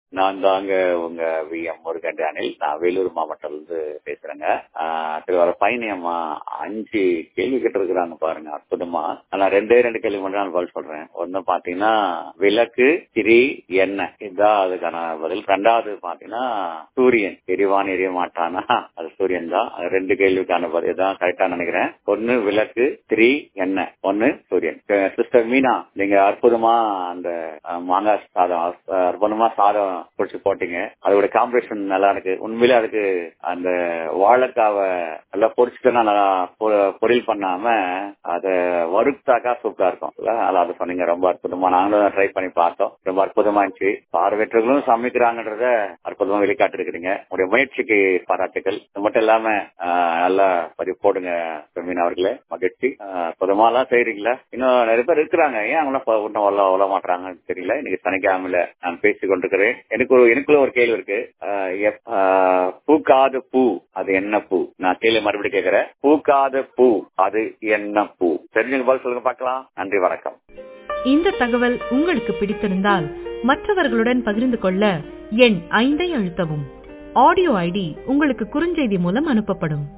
நான் தாங்க உங்க வி எம் முருகன் டேனில் நான் வேலூர் மாவட்டத்துல இருந்து பேசுறேங்க ஆஹ் திரு வர பயணியம்மா அஞ்சு கேள்வி கேட்டு இருக்கிறாங்க பாருங்க அற்புதமா நான் ரெண்டே ரெண்டு கேள்வி மட்டும் நான் பதில் சொல்றேன் ஒண்ணு பாத்தீங்கன்னா விளக்கு திரி எண்ணெய் இதுதான் அதுக்கான பதில் ரெண்டாவது பாத்தீங்கன்னா சூரியன் எரிவான் எரிய மாட்டானா அது சூரியன் தான் அது ரெண்டு கேள்விக்கான பதில் தான் கரெக்டா நினைக்கிறேன் ஒன்னு விளக்கு திரி எண்ணெய் ஒன்னு சூரியன் சிஸ்டர் மீனா நீங்க அற்புதமா அந்த அஹ், மாங்காய் சாதம் அஹ், அற்புதமா சாதம் குடிச்சு போட்டீங்க அதோட காம்பினேஷன் நல்லா இருக்கு உண்மையிலே அதுக்கு அந்த வாழைக்காவை நல்லா பொரிச்சுட்டோம்னா நல்லா பொ- பொரியல் பண்ணாம அதை வறுத்தாக்கா சூப்பரா இருக்கும் இல்ல? அதான் அதை சொன்னீங்க ரொம்ப அற்புதமா நாங்களும் ட்ரை பண்ணி பார்த்தோம் ரொம்ப அற்புதமா இருந்துச்சு பார்வையற்றவர்களும் சமைக்கிறாங்கன்றத அற்புதமா வெளிக்காட்டு இருக்கிறீங்க உங்களுடைய முயற்சிக்கு பாராட்டுகள் இது மட்டும் இல்லாம ஆஹ், நல்லா பதிவு போடுங்க மீன் அவர்களே மகிழ்ச்சி ஆஹ், அற்புதமா எல்லாம் செய்றீங்களா இன்னும் நிறைய பேர் இருக்கிறாங்க ஏன் அவங்களாம் ப- இன்னும் வர வர மாட்டாங்கன்னு தெரியல இன்னைக்கு சனிக்கிழமையில நான் பேசிக் கொண்டிருக்கிறேன் எனக்கு ஒரு எனக்குள்ள ஒரு கேள்வி இருக்கு ஆஹ், எப்- ஆஹ், பூக்காத பூ அது என்ன பூ நான் கேள்வி மறுபடியும் கேட்கிறேன் பூக்காத பூ அது என்ன பூ தெரிஞ்சுங்க பதில் சொல்லுங்க பார்க்கலாம் நன்றி வணக்கம் இந்த தகவல் உங்களுக்கு பிடித்திருந்தால் மற்றவர்களுடன் பகிர்ந்து கொள்ள எண் ஐந்தை அழுத்தவும் ஆடியோ ஐடி உங்களுக்கு குறுஞ்செய்தி மூலம் அனுப்பப்படும்